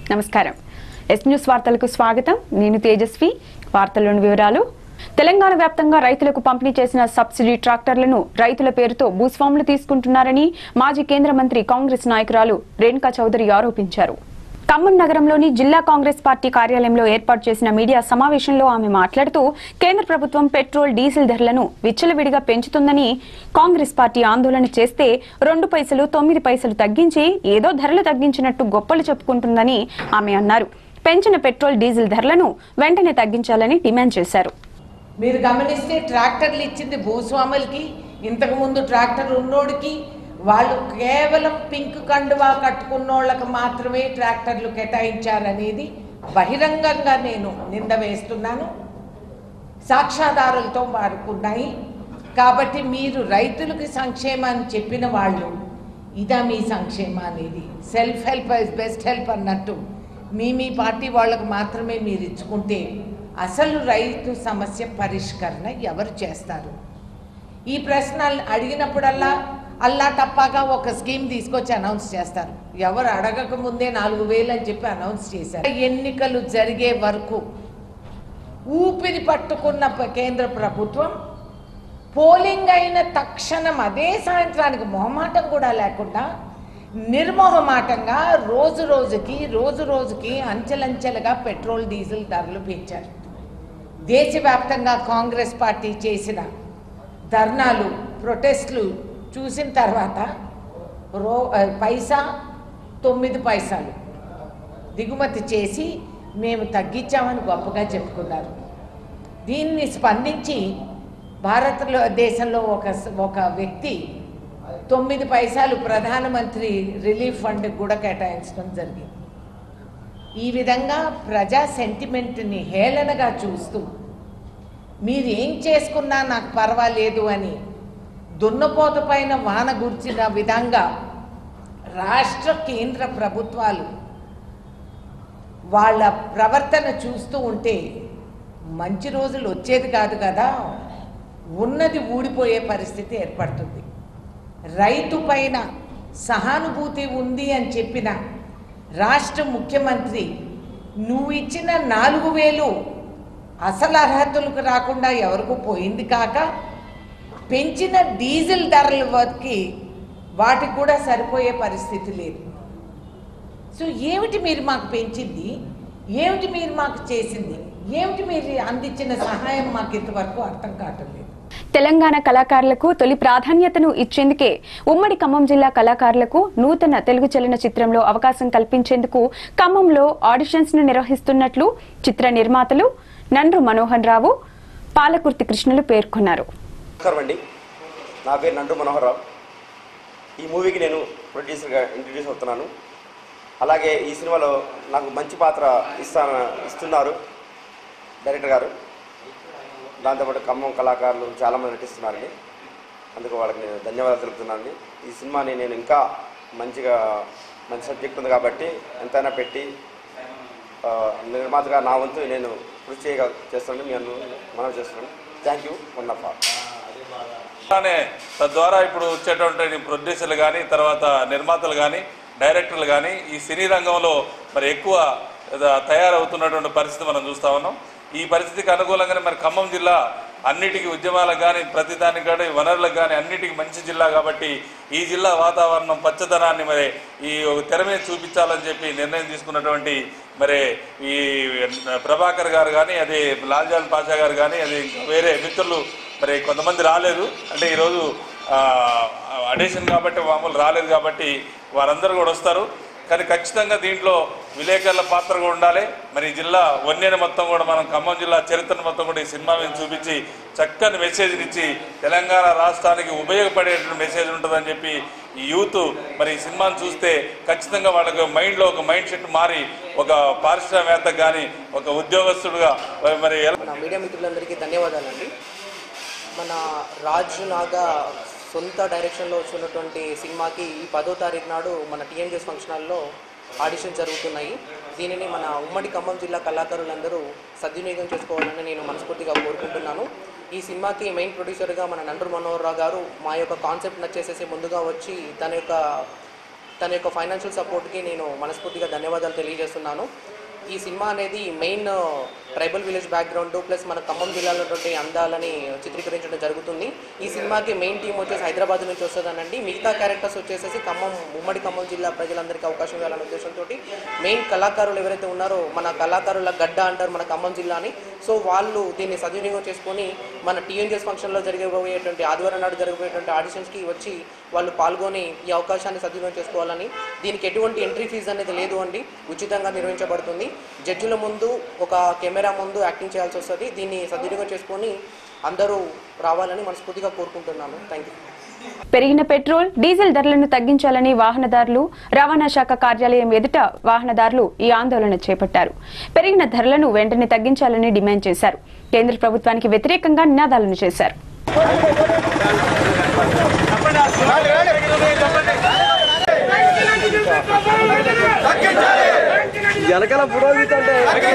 నమస్కారం yes news వార్తలకు స్వాగతం నేను తేజస్వి వార్తల్లోని వివరాలు తెలంగాణ వ్యాప్తంగా రైతులకు పంపిణీ చేసిన సబ్సిడీ ట్రాక్టర్లను రైతుల పేరుతో భూస్వాములు తీసుకుంటున్నారని మాజీ కేంద్ర మంత్రి కాంగ్రెస్ నాయకురాలు రేణుకా చౌదరి ఆరోపించారు ఖమ్మం నగరంలోని జిల్లా కాంగ్రెస్ పార్టీ కార్యాలయంలో ఏర్పాటు చేసిన మీడియా సమావేశంలో ఆమె మాట్లాడుతూ కేంద్ర ప్రభుత్వం పెట్రోల్ డీజిల్ ధరలను విచ్చలవిడిగా పెంచుతుందని కాంగ్రెస్ పార్టీ ఆందోళన చేస్తే రెండు పైసలు తొమ్మిది పైసలు తగ్గించి ఏదో ధరలు తగ్గించినట్టు గొప్పలు చెప్పుకుంటుందని ఆమె అన్నారు పెంచిన పెట్రోల్ డీజిల్ ధరలను వెంటనే తగ్గించాలని డిమాండ్ చేశారు మీరు గమనిస్తే ట్రాక్టర్లు ఇచ్చింది భూస్వాములకి ఇంతకుముందు ట్రాక్టర్ ఉన్నోడికి వాళ్ళు కేవలం పింక్ కండువా కట్టుకున్నోళ్ళకి మాత్రమే ట్రాక్టర్లు కేటాయించారనేది బహిరంగంగా నేను నింద వేస్తున్నాను సాక్ష్యాధారులతో వారుకున్నాయి కాబట్టి మీరు రైతులకి సంక్షేమాన్ని చెప్పిన వాళ్ళు ఇదా మీ సంక్షేమం అనేది self help is best help అన్నట్టు మీ మీ పార్టీ వాళ్ళకు మాత్రమే మీరు ఇచ్చుకుంటే అసలు రైతు సమస్య పరిష్కరణ ఎవరు చేస్తారు ఈ ప్రశ్న అడిగినప్పుడల్లా అల్లా తప్పాగా ఒక స్కీమ్ తీసుకొచ్చి అనౌన్స్ చేస్తారు ఎవరు అడగక ముందే నాలుగు వేలు అని చెప్పి అనౌన్స్ చేశారు ఎన్నికలు జరిగే వరకు ఊపిరి పట్టుకున్న ప- కేంద్ర ప్రభుత్వం పోలింగ్ అయిన తక్షణం అదే సాయంత్రానికి మొహమాటం కూడా లేకుండా నిర్మోహమాటంగా రోజు రోజుకి రోజు రోజుకి అంచెలంచెలుగా పెట్రోల్ డీజిల్ ధరలు పెంచారు దేశవ్యాప్తంగా కాంగ్రెస్ పార్టీ చేసిన ధర్నాలు ప్రొటెస్ట్లు చూసిన తర్వాత రో ఆ, పైసా తొమ్మిది పైసలు దిగుమతి చేసి మేము తగ్గించామని గొప్పగా చెప్పుకున్నారు దీన్ని స్పందించి భారత్లో దేశంలో ఒక స- ఒక వ్యక్తి తొమ్మిది పైసలు ప్రధానమంత్రి రిలీఫ్ ఫండ్ కూడా కేటాయించడం జరిగింది ఈ విధంగా ప్రజా సెంటిమెంట్ని హేళనగా చూస్తూ మీరు ఏం చేసుకున్నా నాకు పర్వాలేదు అని దున్నపోత పైన వాన గుర్చిన విధంగా రాష్ట్ర కేంద్ర ప్రభుత్వాలు వాళ్ళ ప్రవర్తన చూస్తూ ఉంటే మంచి రోజులు వచ్చేది కాదు కదా ఉన్నది ఊడిపోయే పరిస్థితి ఏర్పడుతుంది రైతు పైన సహానుభూతి ఉంది అని చెప్పిన రాష్ట్ర ముఖ్యమంత్రి నువ్వు ఇచ్చిన నాలుగు వేలు అసలు అర్హతలకు రాకుండా ఎవరికి పోయింది కాక పెంచిన డీజిల్ ధరల వరకు వాటికి కూడా సరిపోయే పరిస్థితి లేదు సో ఏమిటి మీరు మాకు పెంచింది ఏమిటి మీరు మాకు చేసింది ఏమిటి మీరు అందించిన సహాయం మాకు ఇంతవరకు అర్థం కావటం లేదు తెలంగాణ కళాకారులకు తొలి ప్రాధాన్యతను ఇచ్చేందుకే ఉమ్మడి ఖమ్మం జిల్లా కళాకారులకు నూతన తెలుగు చలన చిత్రంలో అవకాశం కల్పించేందుకు ఖమ్మంలో ఆడిషన్స్ ను నిర్వహిస్తున్నట్లు చిత్ర నిర్మాతలు నండ్రు మనోహర్ రావు పాలకుర్తి కృష్ణులు పేర్కొన్నారు నమస్కారం అండి నా పేరు నండు మనోహర్ రావు ఈ మూవీకి నేను ప్రొడ్యూసర్గా ఇంట్రడ్యూస్ అవుతున్నాను అలాగే ఈ సినిమాలో నాకు మంచి పాత్ర ఇస్తా ఇస్తున్నారు డైరెక్టర్ గారు దాంతోపాటు ఖమ్మం కళాకారులు చాలామంది నటిస్తున్నారండి అందుకు వాళ్ళకి నేను ధన్యవాదాలు తెలుపుతున్నానండి ఈ సినిమాని నేను ఇంకా మంచిగా మంచి సబ్జెక్ట్ ఉంది కాబట్టి ఎంతైనా పెట్టి ఆ, నిర్మాతగా నా వంతు నేను కృషి చేయగా చేస్తానని మీ అన్ను మనం చేస్తున్నాను thank you one of all అలానే తద్వారా ఇప్పుడు వచ్చేటువంటి ప్రొడ్యూసర్లు కానీ తర్వాత నిర్మాతలు కానీ డైరెక్టర్లు కానీ ఈ సినీ రంగంలో మరి ఎక్కువ ద- తయారవుతున్నటువంటి పరిస్థితి మనం చూస్తా ఉన్నాం ఈ పరిస్థితికి అనుకూలంగానే మరి ఖమ్మం జిల్లా అన్నిటికీ ఉద్యమాలకు కానీ ప్రతిదానికి కానీ వనరులకు కానీ అన్నిటికీ మంచి జిల్లా కాబట్టి ఈ జిల్లా వాతావరణం పచ్చదనాన్ని మరి ఈ ఒక తెర మీద చూపించాలని చెప్పి నిర్ణయం తీసుకున్నటువంటి మరి ఈ ప్రభాకర్ గారు కానీ అదే లాల్జాన్ పాషా గారు కానీ అది ఇంకా వేరే మిత్రులు మరి కొంతమంది రాలేదు అంటే ఈరోజు అడిషన్ కాబట్టి మామూలు రాలేదు కాబట్టి వారందరూ కూడా వస్తారు కానీ ఖచ్చితంగా దీంట్లో విలేకరుల పాత్ర కూడా ఉండాలి మరి ఈ జిల్లా వన్యని మొత్తం కూడా మనం ఖమ్మం జిల్లా చరిత్రను మొత్తం కూడా ఈ సినిమా మీద చూపించి చక్కని మెసేజ్ని ఇచ్చి తెలంగాణ రాష్ట్రానికి ఉపయోగపడేటువంటి మెసేజ్ ఉంటుందని చెప్పి ఈ యూత్ మరి ఈ సినిమాను చూస్తే ఖచ్చితంగా వాళ్ళకి మైండ్లో ఒక మైండ్ సెట్ మారి ఒక పారిశ్రామికవేత్త కానీ ఒక ఉద్యోగస్తుడుగా మరి ఎలా మన మీడియా మిత్రులందరికీ ధన్యవాదాలండి మన రాజ్ నాగా సొంత డైరెక్షన్లో వచ్చినటువంటి సినిమాకి ఈ పదో తారీఖు నాడు మన టీఎన్జిఎస్ ఫంక్షన్ హాల్లో ఆడిషన్ జరుగుతున్నాయి దీనిని మన ఉమ్మడి ఖమ్మం జిల్లా కళాకారులందరూ సద్వినియోగం చేసుకోవాలని నేను మనస్ఫూర్తిగా కోరుకుంటున్నాను ఈ సినిమాకి మెయిన్ ప్రొడ్యూసర్గా మన నండ్రు మనోహర్ రావు గారు మా యొక్క కాన్సెప్ట్ నచ్చేసేసి ముందుగా వచ్చి తన యొక్క తన యొక్క ఫైనాన్షియల్ సపోర్ట్కి నేను మనస్ఫూర్తిగా ధన్యవాదాలు తెలియజేస్తున్నాను ఈ సినిమా అనేది main tribal village background plus మన ఖమ్మం జిల్లాలో ఉన్నటువంటి అందాలని చిత్రీకరించడం జరుగుతుంది ఈ సినిమాకి మెయిన్ టీం వచ్చేసి హైదరాబాద్ నుంచి వస్తుందనండి మిగతా క్యారెక్టర్స్ వచ్చేసేసి ఖమ్మం ఉమ్మడి ఖమ్మం జిల్లా ప్రజలందరికీ అవకాశం ఇవ్వాలనే ఉద్దేశంతో మెయిన్ కళాకారులు ఎవరైతే ఉన్నారో మన కళాకారుల గడ్డ అంటారు మన ఖమ్మం జిల్లాని సో వాళ్ళు దీన్ని సద్వినియోగం చేసుకొని మన టీఎన్జిఎస్ ఫంక్షన్లో జరగబోయేటువంటి ఆదివారం నాడు జరగబోయేటువంటి ఆడిషన్స్కి వచ్చి వాళ్ళు పాల్గొని ఈ అవకాశాన్ని సద్వినియోగం చేసుకోవాలని దీనికి ఎటువంటి ఎంట్రీ ఫీజు అనేది లేదు అండి ఉచితంగా నిర్వహించబడుతుంది జడ్జిల ముందు ఒక కెమెరా ముందు యాక్టింగ్ చేయాల్సి వస్తుంది దీన్ని సద్వినియోగం చేసుకొని అందరూ రావాలని మనస్ఫూర్తిగా కోరుకుంటున్నాను థ్యాంక్ యూ పెరిగిన పెట్రోల్ డీజిల్ ధరలను తగ్గించాలని వాహనదారులు రవాణా శాఖ కార్యాలయం ఎదుట వాహనదారులు ఈ ఆందోళన చేపట్టారు పెరిగిన ధరలను వెంటనే తగ్గించాలని డిమాండ్ చేశారు కేంద్ర ప్రభుత్వానికి వ్యతిరేకంగా నినాదాలను చేశారు వెనకాల పురోహిత్ అంటే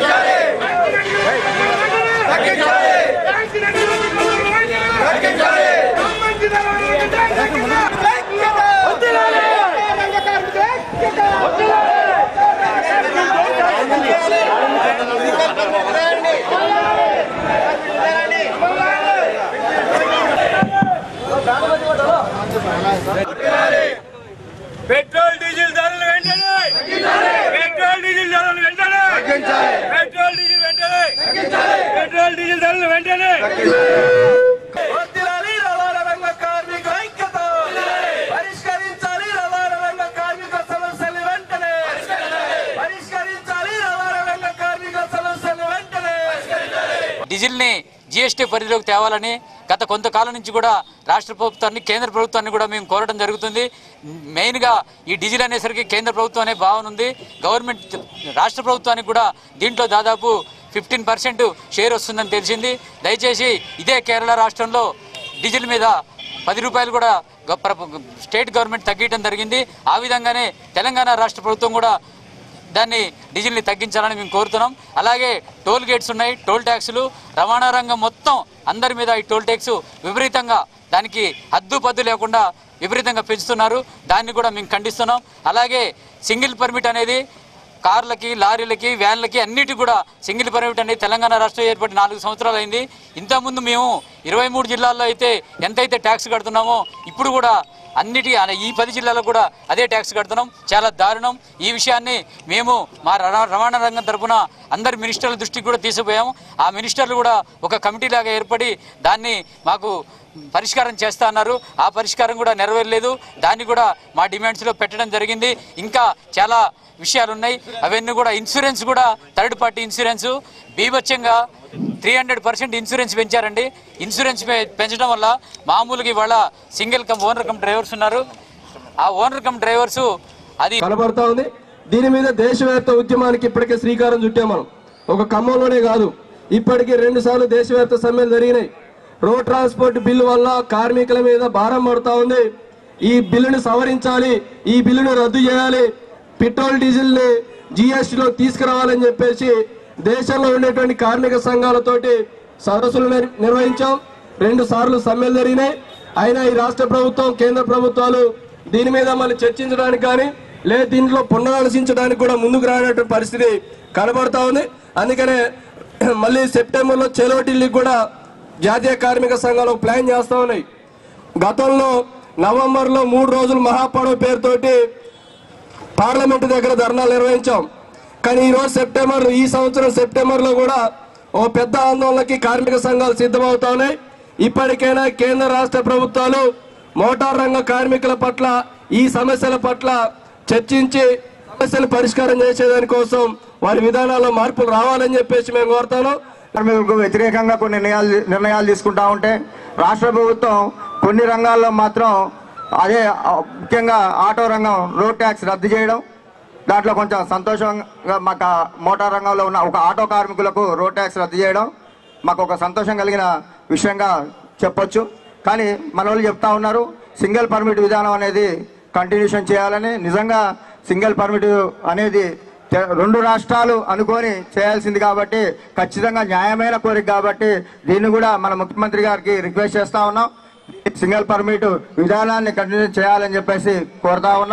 పెట్రోల్ డీజిల్ ధరలు వెంటనే పెట్రోల్ డీజిల్ ధరలు వెంటనే పెట్రోల్ డీజిల్ వెంటనే పెట్రోల్ డీజిల్ ధరలు వెంటనే వర్ధిల్లాలి రవాణా రంగ కార్మిక ఐక్యత పరిష్కరించాలి రవాణా రంగ కార్మిక సమస్యలు వెంటనే పరిష్కరించాలి రవాణా రంగ కార్మిక సమస్యలు వెంటనే డీజిల్ని జీఎస్టీ పరిధిలోకి తేవాలని గత కొంతకాలం నుంచి కూడా రాష్ట్ర ప్రభుత్వాన్ని కేంద్ర ప్రభుత్వాన్ని కూడా మేము కోరడం జరుగుతుంది మెయిన్గా ఈ డీజిల్ అనేసరికి కేంద్ర ప్రభుత్వం అనే భావన ఉంది గవర్నమెంట్ రాష్ట్ర ప్రభుత్వానికి కూడా దీంట్లో దాదాపు ఫిఫ్టీన్ పర్సెంట్ షేర్ వస్తుందని తెలిసింది దయచేసి ఇదే కేరళ రాష్ట్రంలో డీజిల్ మీద పది రూపాయలు కూడా గ- ప్ర- స్టేట్ గవర్నమెంట్ తగ్గించడం జరిగింది ఆ విధంగానే తెలంగాణ రాష్ట్ర ప్రభుత్వం కూడా దాన్ని డీజిల్ని తగ్గించాలని మేము కోరుతున్నాం అలాగే టోల్ గేట్స్ ఉన్నాయి టోల్ ట్యాక్సులు రవాణా రంగం మొత్తం అందరి మీద ఈ టోల్ ట్యాక్స్ విపరీతంగా దానికి హద్దు పద్దు లేకుండా విపరీతంగా పెంచుతున్నారు దాన్ని కూడా మేము ఖండిస్తున్నాం అలాగే సింగిల్ పర్మిట్ అనేది కార్లకి లారీలకి వ్యాన్లకి అన్నిటికి కూడా సింగిల్ పర్మిట్ అనేది తెలంగాణ రాష్ట్రం ఏర్పడి నాలుగు సంవత్సరాలు అయింది ఇంతకుముందు మేము ఇరవై మూడు జిల్లాల్లో అయితే ఎంతైతే ట్యాక్స్ కడుతున్నామో ఇప్పుడు కూడా అన్నిటి అనే- ఈ పది జిల్లాలో కూడా అదే ట్యాక్స్ కడుతున్నాం చాలా దారుణం ఈ విషయాన్ని మేము మా రవా- రవాణా రంగం తరపున అందరి మినిస్టర్ల దృష్టికి కూడా తీసుకుపోయాము ఆ మినిస్టర్లు కూడా ఒక కమిటీ లాగా ఏర్పడి దాన్ని మాకు పరిష్కారం చేస్తా అన్నారు ఆ పరిష్కారం కూడా నెరవేరలేదు దాన్ని కూడా మా డిమాండ్స్లో పెట్టడం జరిగింది ఇంకా చాలా విషయాలు ఉన్నాయి అవన్నీ కూడా ఇన్సూరెన్స్ కూడా థర్డ్ పార్టీ ఇన్సూరెన్స్ బీభత్సంగా త్రీ హండ్రెడ్ పర్సెంట్ ఇన్సూరెన్స్ పెంచారండి ఇన్సూరెన్స్ పె- పెంచడం వల్ల మామూలుగా ఇవాళ single cum owner cum drivers ఉన్నారు ఆ ఓనర్ కమ్ డ్రైవర్స్ అది కనబడతా ఉంది దీని మీద దేశవ్యాప్త ఉద్యమానికి ఇప్పటికే శ్రీకారం చుట్టాం మనం ఒక ఖమ్మంలోనే కాదు ఇప్పటికే రెండు సార్లు దేశవ్యాప్త సమ్మెలు జరిగినాయి రోడ్ ట్రాన్స్పోర్ట్ బిల్లు వల్ల కార్మికుల మీద భారం పడుతా ఉంది ఈ బిల్లును సవరించాలి ఈ బిల్లును రద్దు చేయాలి పెట్రోల్ డీజిల్ ని జిఎస్టీలో తీసుకురావాలని చెప్పేసి దేశంలో ఉండేటువంటి కార్మిక సంఘాలతోటి సదస్సులు నిర్- నిర్వహించాం రెండు సార్లు సమ్మెలు జరిగినాయి అయినా ఈ రాష్ట్ర ప్రభుత్వం కేంద్ర ప్రభుత్వాలు దీని మీద మళ్ళీ చర్చించడానికి కానీ లేదు దీంట్లో పునరాలోచించడానికి కూడా ముందుకు రానటువంటి పరిస్థితి కనబడతా ఉంది అందుకనే మళ్ళీ సెప్టెంబర్లో చెలో ఢిల్లీకి కూడా జాతీయ కార్మిక సంఘాలు ఒక ప్లాన్ చేస్తా ఉన్నాయి గతంలో నవంబర్లో మూడు రోజులు మహాపడవ పేరుతోటి పార్లమెంటు దగ్గర ధర్నాలు నిర్వహించాం కానీ ఈ రోజు సెప్టెంబర్ ఈ సంవత్సరం సెప్టెంబర్ లో కూడా ఓ పెద్ద ఆందోళనకి కార్మిక సంఘాలు సిద్ధమవుతా ఉన్నాయి ఇప్పటికైనా కేంద్ర రాష్ట్ర ప్రభుత్వాలు మోటార్ రంగ కార్మికుల పట్ల ఈ సమస్యల పట్ల చర్చించి సమస్యలు పరిష్కారం చేసేదాని కోసం వారి విధానాల్లో మార్పులు రావాలని చెప్పేసి మేము కోరుతాను కార్మికులకు వ్యతిరేకంగా కొన్ని నిర్ణయాలు నిర్ణయాలు తీసుకుంటా ఉంటే రాష్ట్ర ప్రభుత్వం కొన్ని రంగాల్లో మాత్రం అదే ఆ, ముఖ్యంగా ఆటో రంగం రోడ్ ట్యాక్స్ రద్దు చేయడం దాంట్లో కొంచెం సంతోషంగా మాకు ఆ మోటార్ రంగంలో ఉన్న ఒక ఆటో కార్మికులకు రోడ్ ట్యాక్స్ రద్దు చేయడం మాకు ఒక సంతోషం కలిగిన విషయంగా చెప్పొచ్చు కానీ మన వాళ్ళు చెప్తా ఉన్నారు సింగిల్ పర్మిట్ విధానం అనేది కంటిన్యూషన్ చేయాలని నిజంగా సింగిల్ పర్మిట్ అనేది తె- రెండు రాష్ట్రాలు అనుకొని చేయాల్సింది కాబట్టి ఖచ్చితంగా న్యాయమైన కోరిక కాబట్టి దీన్ని కూడా మన ముఖ్యమంత్రి గారికి రిక్వెస్ట్ చేస్తా ఉన్నాం సింగిల్ పర్మిట్ విధానాన్ని కంటిన్యూ చేయాలని చెప్పేసి కోరుతా ఉన్నాం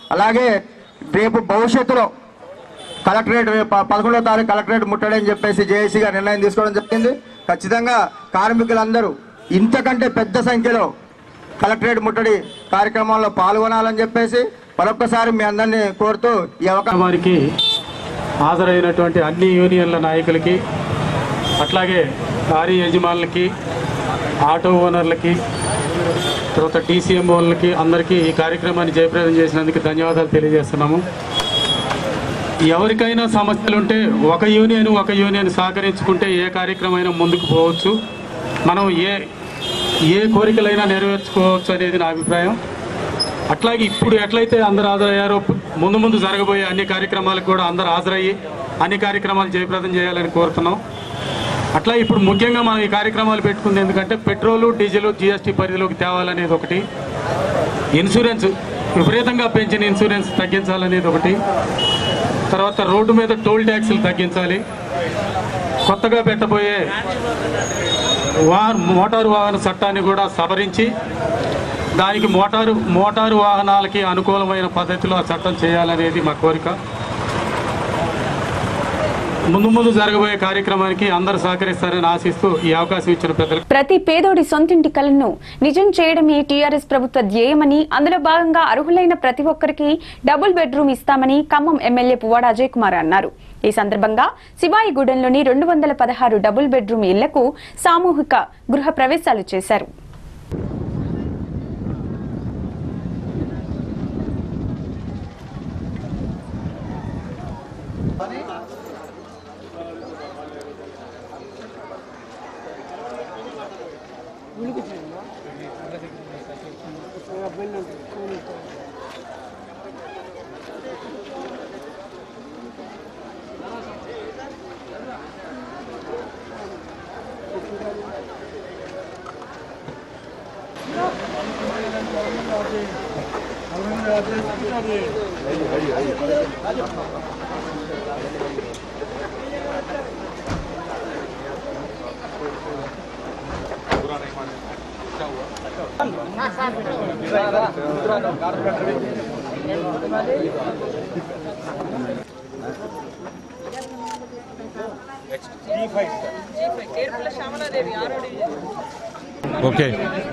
అలాగే రేపు భవిష్యత్తులో కలెక్టరేట్ రేపు ప- పదకొండో తారీఖు కలెక్టరేట్ ముట్టడని చెప్పేసి జేఏసీగా నిర్ణయం తీసుకోవడం జరిగింది ఖచ్చితంగా కార్మికులందరూ ఇంతకంటే పెద్ద సంఖ్యలో కలెక్టరేట్ ముట్టడి కార్యక్రమంలో పాల్గొనాలని చెప్పేసి మరొక్కసారి మీ అందరినీ కోరుతూ ఈ అవకాశం వారికి హాజరైనటువంటి అన్ని యూనియన్ల నాయకులకి అట్లాగే లారీ యజమానులకి ఆటో ఓనర్లకి తర్వాత టీసీఎం వాళ్ళకి అందరికీ ఈ కార్యక్రమాన్ని జయప్రదం చేసినందుకు ధన్యవాదాలు తెలియజేస్తున్నాము ఎవరికైనా సమస్యలు ఉంటే ఒక యూనియన్ ఒక యూనియన్ సహకరించుకుంటే ఏ కార్యక్రమం అయినా ముందుకు పోవచ్చు మనం ఏ ఏ కోరికలైనా నెరవేర్చుకోవచ్చు అనేది నా అభిప్రాయం అట్లాగే ఇప్పుడు ఎట్లయితే అందరు హాజరయ్యారో ముందు ముందు జరగబోయే అన్ని కార్యక్రమాలకు కూడా అందరు హాజరయ్యి అన్ని కార్యక్రమాలు జయప్రదం చేయాలని కోరుతున్నాం అట్లా ఇప్పుడు ముఖ్యంగా మనం ఈ కార్యక్రమాలు పెట్టుకుంది ఎందుకంటే పెట్రోలు డీజిల్ జిఎస్టీ పరిధిలోకి తేవాలనేది ఒకటి ఇన్సూరెన్స్ విపరీతంగా పెంచిన ఇన్సూరెన్స్ తగ్గించాలనేది ఒకటి తర్వాత రోడ్డు మీద టోల్ ట్యాక్సులు తగ్గించాలి కొత్తగా పెట్టబోయే వా మోటారు వాహన చట్టాన్ని కూడా సవరించి దానికి మోటారు మోటారు వాహనాలకి అనుకూలమైన పద్ధతిలో ఆ చట్టం చేయాలనేది మా కోరిక ముందు ముందు జరగబోయే కార్యక్రమానికి అందరూ సహకరిస్తారని ఆశిస్తూ ఈ అవకాశం ఇచ్చిన పెద్దలకు ప్రతి పేదోడి సొంతింటి కలను నిజం చేయడమే టీఆర్ఎస్ ప్రభుత్వ ధ్యేయమని అందులో భాగంగా అర్హులైన ప్రతి ఒక్కరికి డబుల్ బెడ్రూమ్ ఇస్తామని ఖమ్మం ఎమ్మెల్యే పువ్వాడ అజయ్ కుమార్ అన్నారు ఈ సందర్భంగా శివాయిగూడెంలోని రెండు వందల పదహారు డబుల్ బెడ్రూమ్ ఇళ్లకు సామూహిక గృహ ప్రవేశాలు చేశారు ఓకే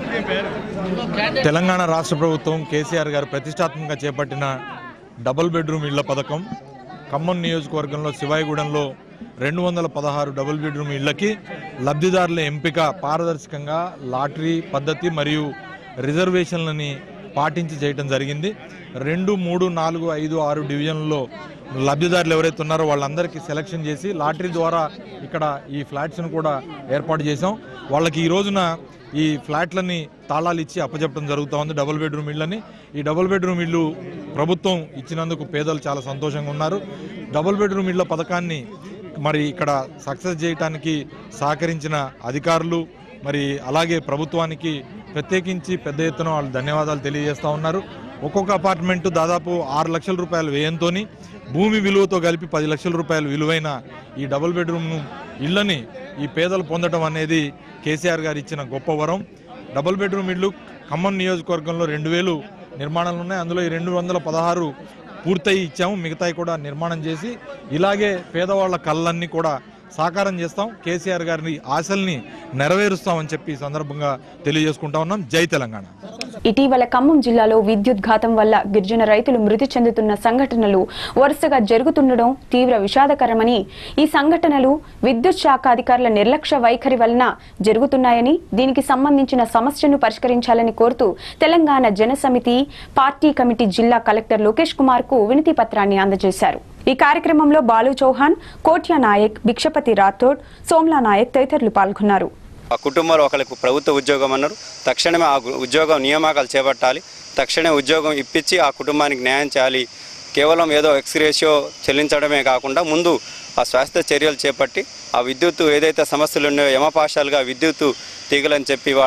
తెలంగాణ రాష్ట్ర ప్రభుత్వం కేసీఆర్ గారు ప్రతిష్టాత్మకంగా చేపట్టిన డబుల్ బెడ్రూమ్ ఇళ్ల పథకం ఖమ్మం నియోజకవర్గంలో శివాయిగూడెంలో రెండు వందల పదహారు డబుల్ బెడ్రూమ్ ఇళ్లకి లబ్ధిదారుల ఎంపిక పారదర్శకంగా లాటరీ పద్ధతి మరియు రిజర్వేషన్లని పాటించి చేయటం జరిగింది రెండు మూడు నాలుగు ఐదు ఆరు డివిజన్లలో లబ్ధిదారులు ఎవరైతే ఉన్నారో వాళ్ళందరికీ సెలక్షన్ చేసి లాటరీ ద్వారా ఇక్కడ ఈ ఫ్లాట్స్ను కూడా ఏర్పాటు చేసాం వాళ్ళకి ఈ రోజున ఈ ఫ్లాట్లని తాళాలు ఇచ్చి అప్పచెప్పడం జరుగుతూ ఉంది డబుల్ బెడ్రూమ్ ఇళ్ళని ఈ డబుల్ బెడ్రూమ్ ఇల్లు ప్రభుత్వం ఇచ్చినందుకు పేదలు చాలా సంతోషంగా ఉన్నారు డబుల్ బెడ్రూమ్ ఇళ్ళ పథకాన్ని మరి ఇక్కడ సక్సెస్ చేయడానికి సహకరించిన అధికారులు మరి అలాగే ప్రభుత్వానికి ప్రత్యేకించి పెద్ద ఎత్తున వాళ్ళు ధన్యవాదాలు తెలియజేస్తూ ఉన్నారు ఒక్కొక్క అపార్ట్మెంట్ దాదాపు ఆరు లక్షల రూపాయల వ్యయంతోని భూమి విలువతో కలిపి పది లక్షల రూపాయల విలువైన ఈ డబుల్ బెడ్రూమ్ను ఇళ్ళని ఈ పేదలు పొందడం అనేది కేసీఆర్ గారు ఇచ్చిన గొప్ప వరం డబుల్ బెడ్రూమ్ ఇళ్ళు ఖమ్మం నియోజకవర్గంలో రెండు వేలు నిర్మాణాలు ఉన్నాయి అందులో ఈ రెండు వందల పదహారు పూర్తయి ఇచ్చాము మిగతాయి కూడా నిర్మాణం చేసి ఇలాగే పేదవాళ్ళ కళ్ళన్నీ కూడా సాకారం చేస్తాం కేసీఆర్ గారిని ఆశల్ని నెరవేరుస్తామని చెప్పి ఈ సందర్భంగా తెలియజేసుకుంటా ఉన్నాం జై తెలంగాణ ఇటీవల ఖమ్మం జిల్లాలో విద్యుత్ ఘాతం వల్ల గిరిజన రైతులు మృతి చెందుతున్న సంఘటనలు వరుసగా జరుగుతుండడం తీవ్ర విషాదకరమని ఈ సంఘటనలు విద్యుత్ శాఖ అధికారుల నిర్లక్ష్య వైఖరి వలన జరుగుతున్నాయని దీనికి సంబంధించిన సమస్యను పరిష్కరించాలని కోరుతూ తెలంగాణ జనసమితి పార్టీ కమిటీ జిల్లా కలెక్టర్ లోకేష్ కుమార్ కు వినతి పత్రాన్ని అందజేశారు ఈ కార్యక్రమంలో బాలు చౌహాన్ కోట్యా నాయక్ భిక్షపతి రాథోడ్ సోమ్లా నాయక్ తదితరులు పాల్గొన్నారు ఆ కుటుంబంలో ఒకరికి ప్రభుత్వ ఉద్యోగం అన్నారు తక్షణమే ఆ గు- ఉద్యోగం నియామకాలు చేపట్టాలి తక్షణమే ఉద్యోగం ఇప్పించి ఆ కుటుంబానికి న్యాయం చేయాలి కేవలం ఏదో ఎక్స్రేషియో చెల్లించడమే కాకుండా ముందు ఆ స్వాస్థ్య చర్యలు చేపట్టి ఆ విద్యుత్తు ఏదైతే సమస్యలు ఉన్నాయో యమపాశాలుగా విద్యుత్తు తీగలని చెప్పి వాళ్ళ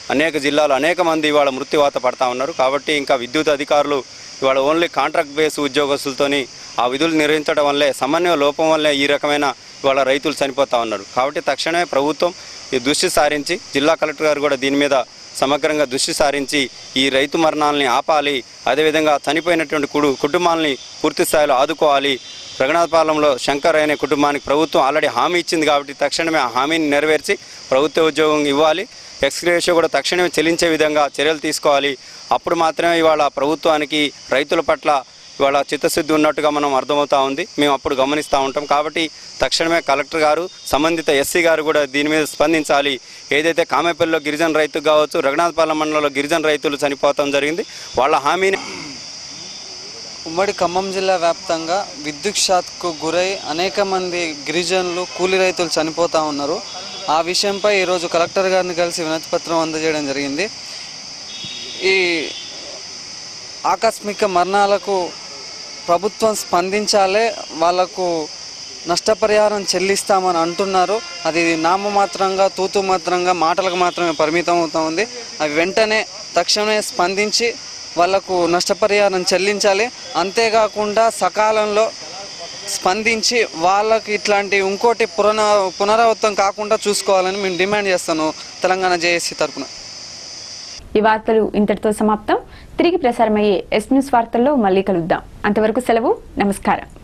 అనేక జిల్లాలు అనేక మంది ఇవాళ మృత్యువాత పడతా ఉన్నారు కాబట్టి ఇంకా విద్యుత్ అధికారులు ఇవాళ ఓన్లీ కాంట్రాక్ట్ బేస్ ఉద్యోగస్తులతోని ఆ విధులు నిర్వహించడం వల్లే సమన్వయ లోపం వల్లే ఈ రకమైన ఇవాళ రైతులు చనిపోతా ఉన్నారు కాబట్టి తక్షణమే ప్రభుత్వం ఈ దృష్టి సారించి జిల్లా కలెక్టర్ గారు కూడా దీని మీద సమగ్రంగా దృష్టి సారించి ఈ రైతు మరణాలని ఆపాలి అదేవిధంగా చనిపోయినటువంటి కుడు కుటుంబాలని పూర్తి స్థాయిలో ఆదుకోవాలి రఘునాథపాలెంలో శంకర్ అనే కుటుంబానికి ప్రభుత్వం ఆల్రెడీ హామీ ఇచ్చింది కాబట్టి తక్షణమే ఆ హామీని నెరవేర్చి ప్రభుత్వ ఉద్యోగం ఇవ్వాలి ఎక్స్గ్రేషియో కూడా తక్షణమే చెల్లించే విధంగా చర్యలు తీసుకోవాలి అప్పుడు మాత్రమే ఇవాళ ప్రభుత్వానికి రైతుల పట్ల ఇవాళ చిత్తశుద్ధి ఉన్నట్టుగా మనం అర్థమవుతా ఉంది మేము అప్పుడు గమనిస్తూ ఉంటాం కాబట్టి తక్షణమే కలెక్టర్ గారు సంబంధిత ఎస్సీ గారు కూడా దీని మీద స్పందించాలి ఏదైతే కామేపల్లిలో గిరిజన రైతు కావచ్చు రఘునాథపాలెం మండలంలో గిరిజన రైతులు చనిపోవటం జరిగింది వాళ్ళ హామీని ఉమ్మడి ఖమ్మం జిల్లా వ్యాప్తంగా విద్యుత్ షాక్కు గురై అనేక మంది గిరిజనులు కూలి రైతులు చనిపోతూ ఉన్నారు ఆ విషయంపై ఈరోజు కలెక్టర్ గారిని కలిసి వినతి పత్రం అందజేయడం జరిగింది ఈ ఆకస్మిక మరణాలకు ప్రభుత్వం స్పందించాలే వాళ్లకు నష్టపరిహారం చెల్లిస్తామని అంటున్నారు అది నామమాత్రంగా తూతు మాత్రంగా మాటలకు మాత్రమే పరిమితం అవుతా ఉంది అవి వెంటనే తక్షణమే స్పందించి వాళ్లకు నష్టపరిహారం చెల్లించాలి అంతేకాకుండా సకాలంలో స్పందించి వాళ్ళకి ఇట్లాంటి ఇంకోటి పునర పునరావృతం కాకుండా చూసుకోవాలని మేము డిమాండ్ చేస్తాను తెలంగాణ జేఏసీ తరపున ఈ వార్తలు ఇంతటితో సమాప్తం తిరిగి ప్రసారమయ్యే ఎస్ న్యూస్ వార్తల్లో మళ్ళీ కలుద్దాం అంతవరకు సెలవు నమస్కారం